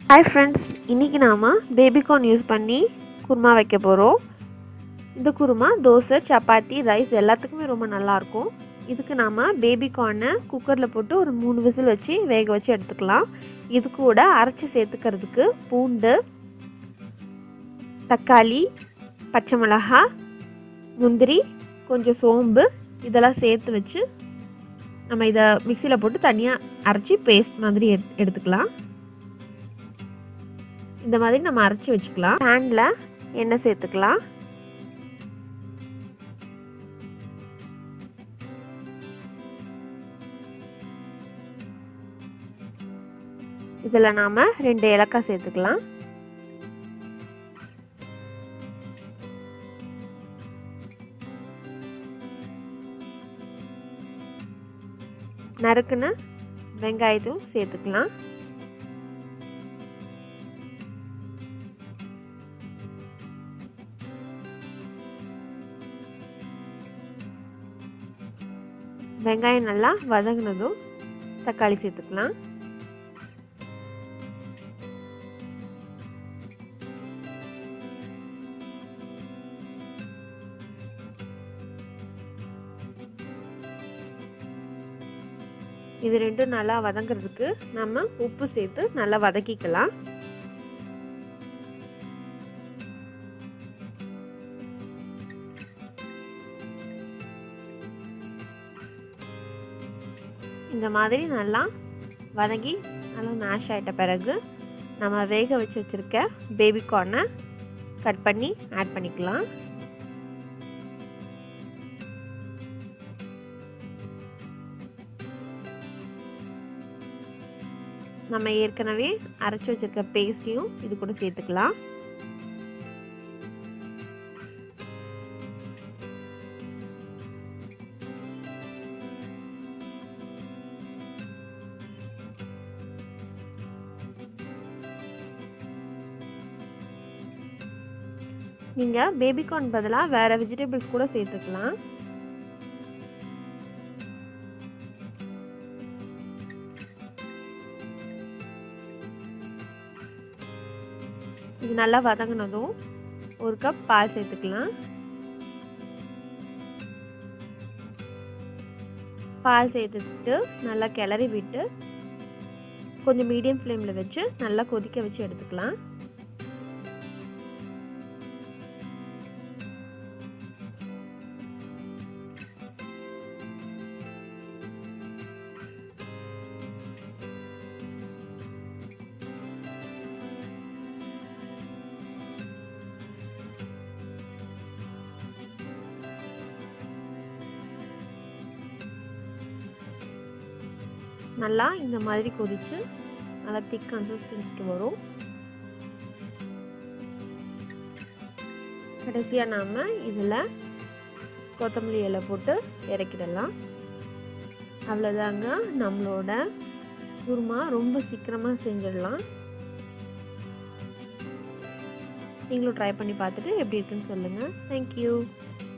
hi friends இன்றைக்கி நாம் baby corn use பண்ணி குருமா வைக்க போகிறோம் இந்த குருமா தோசை சப்பாத்தி ரைஸ் எல்லாத்துக்குமே ரொம்ப நல்லாயிருக்கும் இதுக்கு நாம் பேபிகார்னை குக்கரில் போட்டு ஒரு மூணு விசில் வச்சு வேக வச்சு எடுத்துக்கலாம் இது கூட அரைச்சி சேர்த்துக்கிறதுக்கு பூண்டு தக்காளி பச்சை மிளகா முந்திரி கொஞ்சம் சோம்பு இதெல்லாம் சேர்த்து வச்சு நம்ம இதை மிக்சியில் போட்டு தனியாக அரைச்சி பேஸ்ட் மாதிரி எடு எடுத்துக்கலாம் இந்த மாதிரி நம்ம அரைச்சி வச்சுக்கலாம் பேனில் எண்ணெய் சேர்த்துக்கலாம் இதில் நாம் ரெண்டு ஏலக்காய் சேர்த்துக்கலாம் நறுக்குன வெங்காயத்தையும் சேர்த்துக்கலாம் வெங்காயம் நல்லா வதங்கினதும் தக்காளி சேர்த்துக்கலாம் இது ரெண்டும் நல்லா வதங்கிறதுக்கு நம்ம உப்பு சேர்த்து நல்லா வதக்கிக்கலாம் இந்த மாதிரி நல்லா வதங்கி நல்லா மேஷ் ஆகிட்ட பிறகு நம்ம வேக வச்சு வச்சுருக்க பேபி கார்னை கட் பண்ணி ஆட் பண்ணிக்கலாம் நம்ம ஏற்கனவே அரைச்சி வச்சுருக்க பேஸ்ட்டையும் இது கூட சேர்த்துக்கலாம் நீங்கள் பேபிகார்ன் பதிலாக வேறு வெஜிடபிள்ஸ் கூட சேர்த்துக்கலாம் இது நல்லா வதங்கினதும் ஒரு கப் பால் சேர்த்துக்கலாம் பால் சேர்த்துட்டு நல்லா கிளறி விட்டு கொஞ்சம் மீடியம் ஃப்ளேமில் வச்சு நல்லா கொதிக்க வச்சு எடுத்துக்கலாம் நல்லா இந்த மாதிரி கொதித்து நல்லா திக் கன்சிஸ்டன்சிக்கு வரும் கடைசியாக நாம் இதில் கொத்தமல்லி இலை போட்டு இறக்கிடலாம் அவ்வளோதாங்க நம்மளோட குருமா ரொம்ப சீக்கிரமாக செஞ்சிடலாம் நீங்களும் ட்ரை பண்ணி பார்த்துட்டு எப்படி இருக்குன்னு சொல்லுங்கள் தேங்க்யூ